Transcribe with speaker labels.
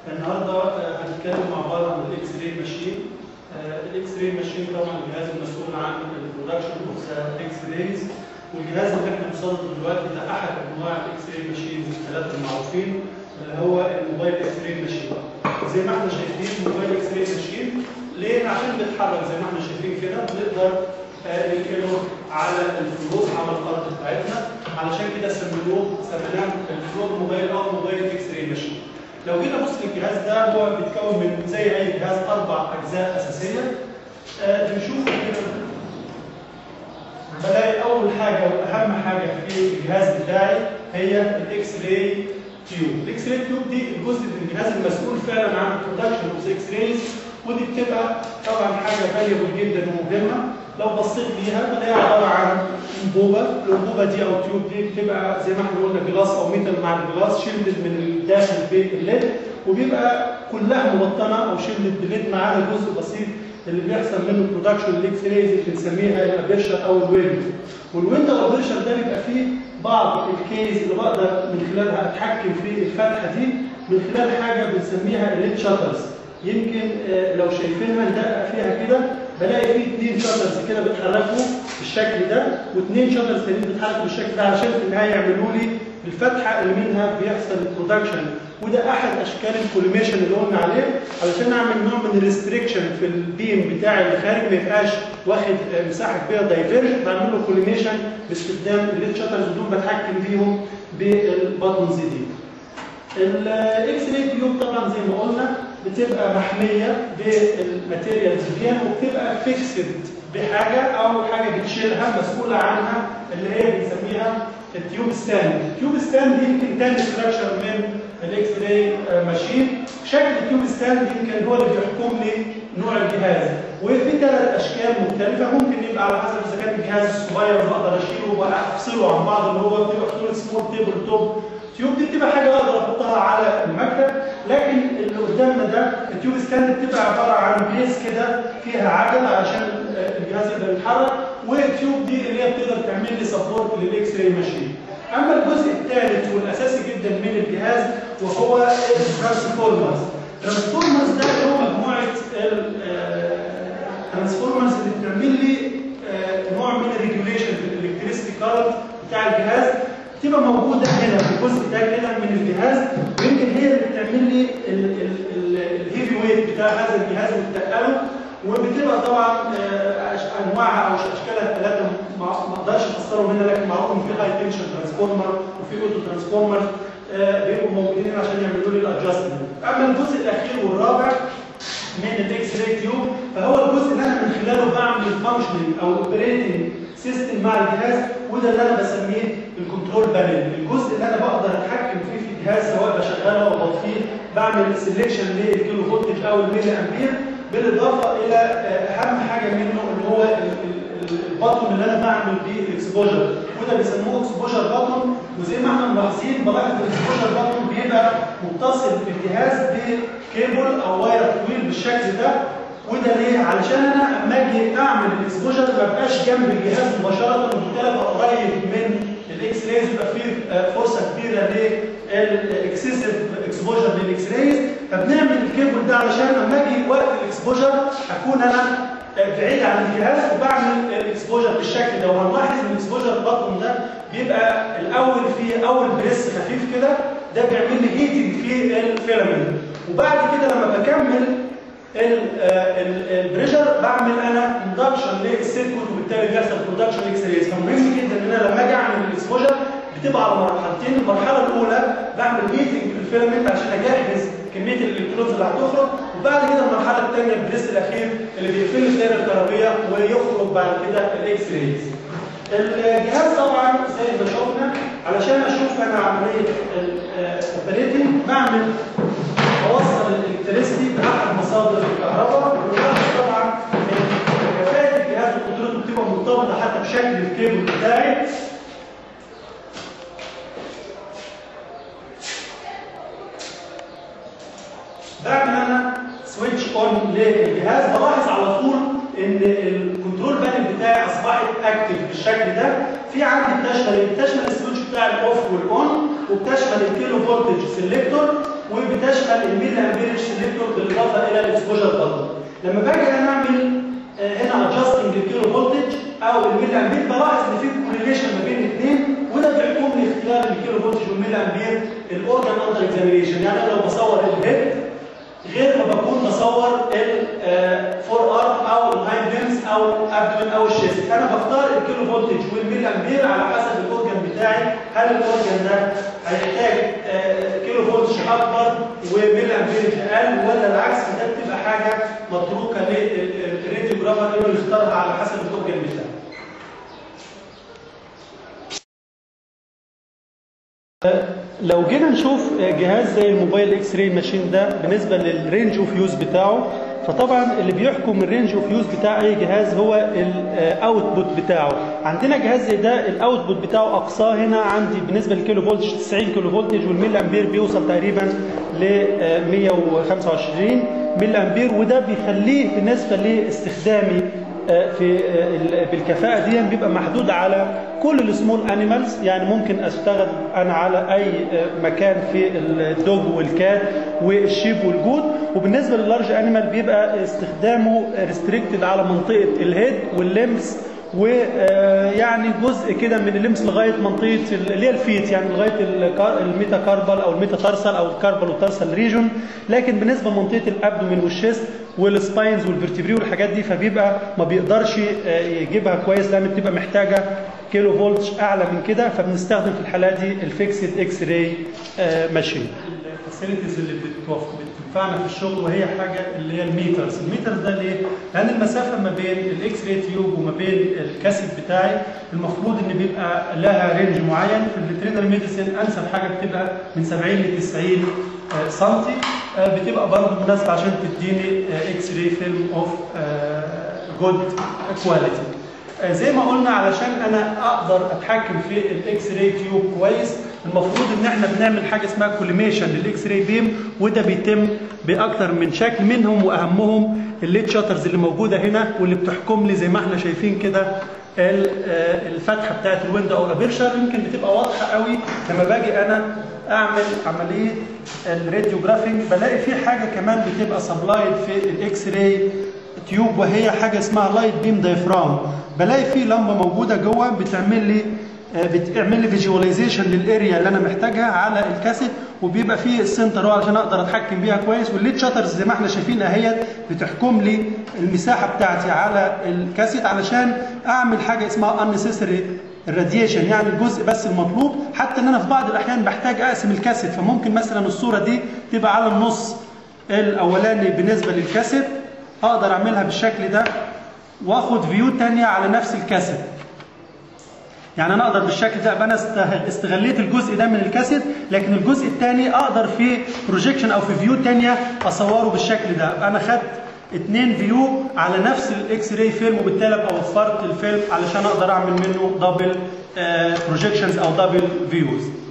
Speaker 1: النهارده آه، هنتكلم مع بعض عن الاكس راي ماشين الاكس راي ماشين طبعا الجهاز المسؤول عن البرودكشن اوف ذا اكس رايز والجهاز اللي احنا بنصدره دلوقتي ده احد انواع الاكس راي ماشين الثلاثه المعروفين اللي هو الموبايل اكس راي ماشين زي ما احنا شايفين موبايل اكس راي ماشين ليه؟ عشان بيتحرك زي ما احنا شايفين كده بنقدر آه، ننقله على الفلوس على الارض بتاعتنا علشان كده سميناه سميناه الفلوت موبايل او موبايل اكس راي ماشين لو جينا نبص للجهاز ده هو بيتكون من زي اي جهاز اربع اجزاء اساسيه آه، بنشوف كده بلاقي اول حاجه واهم حاجه في الجهاز بتاعي هي الاكس راي تيوب الاكس راي تيوب دي الجزء من الجهاز المسؤول فعلا عن البرودكشن اوف اكس رايز ودي بتبقى طبعا حاجه فاليبل جدا ومهمه لو بصيت ليها بلاقيها عباره عن انبوبه الانبوبه دي او التيوب دي بتبقى زي ما احنا قلنا جلاس او ميتال مع الجلاس شيلد من الداخل بالليد وبيبقى كلها مبطنه او شيلد بليد معاها جزء بسيط اللي بيحصل منه برودكشن الاكس رايز اللي بنسميها الابرشر او الويند والويند او الابرشر ده بيبقى فيه بعض الكيز اللي بقدر من خلالها اتحكم في الفتحه دي من خلال حاجه بنسميها الليد شاترز يمكن آه، لو شايفينها ندقق فيها كده بلاقي فيه اثنين شاترز كده بيتحركوا بالشكل ده واثنين شاترز تانيين بيتحركوا بالشكل ده علشان في النهايه يعملوا لي الفتحه اللي منها بيحصل البرودكشن وده احد اشكال الكوليميشن اللي قلنا عليه علشان اعمل نوع من الريستريكشن في البيم بتاعي اللي خارج ما يبقاش واخد آه، مساحه كبيره دايفيرجن بعمل له كوليميشن باستخدام الليد شاترز ودول بتحكم بيهم بالباتونز دي. الاكس راي تيوب طبعا زي ما قلنا بتبقى محميه بالماتيريالز فيها وبتبقى فيكسد بحاجه او حاجه بتشيلها مسؤوله عنها اللي هي بنسميها التيوب ستاند، التيوب ستاند دي يمكن تاني ستراكشر من الاكس راي ماشين، شكل التيوب ستاند يمكن هو اللي بيحكم لي نوع الجهاز، وفي ثلاث اشكال مختلفه ممكن يبقى على حسب اذا كان الجهاز صغير بقدر اشيله وافصله عن بعض اللي هو بتبقى فلور سمول تيبل توب التيوب دي بتبقى حاجه اقدر احطها على المكتب لكن اللي قدامنا ده التيوب ستاند بتبقى عباره عن بيس كده فيها عجل علشان الجهاز يقدر يتحرك والتيوب دي اللي هي بتقدر تعمل لي سبورت للاكس راي ماشين اما الجزء الثالث والاساسي جدا من الجهاز وهو الترانسفورمرز الترانسفورمرز ده هو مجموعه الترانسفورمرز اللي بتعمل لي آه، نوع من الريجوليشن في الالكتريستي كارنت بتاع الجهاز تبقى موجوده هنا في الجزء ده كده من الجهاز ويمكن هي اللي بتعمل لي الهيفي ويت بتاع هذا الجهاز وبتقله وبتبقى طبعا آه، أش- انواعها او اشكالها الثلاثه ما ما اقدرش افسرهم هنا لكن معروف ان في هاي تنشن ترانسفورمر وفي اوتو ترانسفورمر آه، بيبقوا موجودين هنا عشان يعملوا لي الادجستمنت اما الجزء الاخير والرابع من الاكس راي تيوب فهو الجزء اللي انا من خلاله بعمل الفانكشننج او الاوبريتنج سيستم مع الجهاز وده اللي انا بسميه الكنترول بانل الجزء اللي انا بقدر اتحكم فيه في الجهاز سواء بشغله او بطفيه بعمل سيلكشن للكيلو فولتج او الميلي امبير بالاضافه الى آه، اهم حاجه منه اللي هو ال- ال- البطن اللي انا بعمل بيه الاكسبوجر وده بيسموه اكسبوجر بطن وزي ما احنا ملاحظين بلاحظ الاكسبوجر بطن بيبقى متصل بالجهاز بكيبل او واير طويل بالشكل ده وده ليه؟ علشان انا اما اجي اعمل الاكسبوجر ما بقاش جنب الجهاز مباشره وبالتالي ابقى قريب من الاكس رايز يبقى فيه آه، فرصه كبيره للاكسسيف اكسبوجر للاكس رايز فبنعمل الكيبل ده علشان اما اجي وقت الاكسبوجر اكون انا آه، بعيد عن الجهاز وبعمل الاكسبوجر بالشكل ده وهنلاحظ ان الاكسبوجر بطن ده بيبقى الاول فيه اول بريس خفيف كده ده بيعمل لي هيتنج في الفيلامنت وبعد كده لما بكمل ال- آه، ال- البريشر بعمل انا اندكشن للسيركوت وبالتالي بيحصل برودكشن اكس رايز فمهم جدا ان انا لما اجي اعمل الاكسبوجر بتبقى على مرحلتين المرحله الاولى بعمل هيتنج في الفيلامنت عشان اجهز كميه الالكترونز اللي هتخرج وبعد كده المرحله الثانيه البريس الاخير اللي بيقفل لي الدايره الكهربيه ويخرج بعد كده الاكس رايز الجهاز طبعا زي ما شفنا علشان اشوف انا عمليه الاوبريتنج بعمل اوصل الالكتريستي باحد مصادر الكهرباء وبلاحظ طبعا ان كفاءه الجهاز وقدرته بتبقى مرتبطه حتى بشكل الكيبل بتاعي بعمل انا سويتش اون للجهاز بلاحظ على طول ان الكنترول بانل بتاعي اصبحت اكتف بالشكل ده في عندي بتشمل بتشمل السويتش بتاع الاوف والاون وبتشمل الكيلو فولتج سيلكتور وبتشمل الميلي امبيرج سيلكتور بالاضافه الى الاكسبوجر بطن لما باجي انا اعمل آه، هنا ادجستنج للكيلو فولتج او الميلي امبير بلاحظ ان في كورليشن ما بين الاثنين وده بيحكم لي اختيار الكيلو فولتج والميلي امبير الاورجن اندر اكزامينيشن يعني انا لو بصور الهيد غير ما بكون بصور الفور ارم او الهايند ليمز او الابدومين او الشيست انا بختار الكيلو فولتج والميلي امبير على حسب الاورجن بتاعي هل الاورجن ده هيحتاج آه، كيلو فولتج اكبر وميلي امبير اقل ولا العكس ده بتبقى حاجه متروكه للراديوجرافر انه يختارها على حسب الاورجن بتاعه لو جينا نشوف جهاز زي الموبايل اكس راي ماشين ده بالنسبه للرينج اوف يوز بتاعه فطبعا اللي بيحكم الرينج اوف يوز بتاع اي جهاز هو الاوتبوت بتاعه عندنا جهاز زي ده الاوتبوت بتاعه اقصاه هنا عندي بالنسبه للكيلو فولتج 90 كيلو فولتج والميلي امبير بيوصل تقريبا ل 125 ميلي امبير وده بيخليه بالنسبه لاستخدامي في بالكفاءه دي بيبقى محدود على كل السمول انيمالز يعني ممكن اشتغل انا على اي مكان في الدوج والكات والشيب والجود وبالنسبه لللارج انيمال بيبقى استخدامه ريستريكتد على منطقه الهيد واللمس ويعني جزء كده من اللمس لغايه منطقه اللي هي الفيت يعني لغايه الميتاكاربال او الميتاتارسال او الكاربال والتارسال ريجون لكن بالنسبه لمنطقه الابدومين والشيست والسباينز والفرتبري والحاجات دي فبيبقى ما بيقدرش يجيبها كويس لان بتبقى محتاجه كيلو فولتج اعلى من كده فبنستخدم في الحالات دي الفيكسد اكس راي ماشين الفاسيلتيز اللي بتنفعنا في الشغل وهي حاجه اللي هي الميترز الميترز ده ليه لان المسافه ما بين الاكس راي تيوب وما بين الكاسيت بتاعي المفروض ان بيبقى لها رينج معين في الفيترينري ميديسين انسب حاجه بتبقى من 70 ل 90 سم بتبقى برضه مناسبه عشان تديني اكس راي فيلم اوف جود كواليتي زي ما قلنا علشان انا اقدر اتحكم في الاكس راي تيوب كويس المفروض ان احنا بنعمل حاجه اسمها كوليميشن للاكس راي بيم وده بيتم باكتر من شكل منهم واهمهم الليد شاترز اللي موجوده هنا واللي بتحكم لي زي ما احنا شايفين كده الفتحه بتاعت الويندو او الابيرشر يمكن بتبقى واضحه قوي لما باجي انا اعمل عمليه الراديوجرافينج بلاقي في حاجه كمان بتبقى سبلايد في الاكس راي تيوب وهي حاجه اسمها لايت بيم دايفرام بلاقي في لمبه موجوده جوه بتعمل لي بتعمل لي فيجواليزيشن للاريا اللي انا محتاجها على الكاسيت وبيبقى فيه السنتر علشان اقدر اتحكم بيها كويس والليد شاترز زي ما احنا شايفين اهيت بتحكم لي المساحه بتاعتي على الكاسيت علشان اعمل حاجه اسمها unnecessary الراديشن يعني الجزء بس المطلوب حتى ان انا في بعض الاحيان بحتاج اقسم الكاسيت فممكن مثلا الصوره دي تبقى على النص الاولاني بالنسبه للكاسيت اقدر اعملها بالشكل ده واخد فيو تانية على نفس الكاسيت يعني انا اقدر بالشكل ده ابقى انا استغليت الجزء ده من الكاسيت لكن الجزء الثاني اقدر في بروجيكشن او في فيو ثانيه اصوره بالشكل ده ابقى انا خدت اتنين فيو على نفس الاكس راي فيلم وبالتالي ابقى وفرت الفيلم علشان اقدر اعمل منه دبل بروجيكشنز او دبل فيوز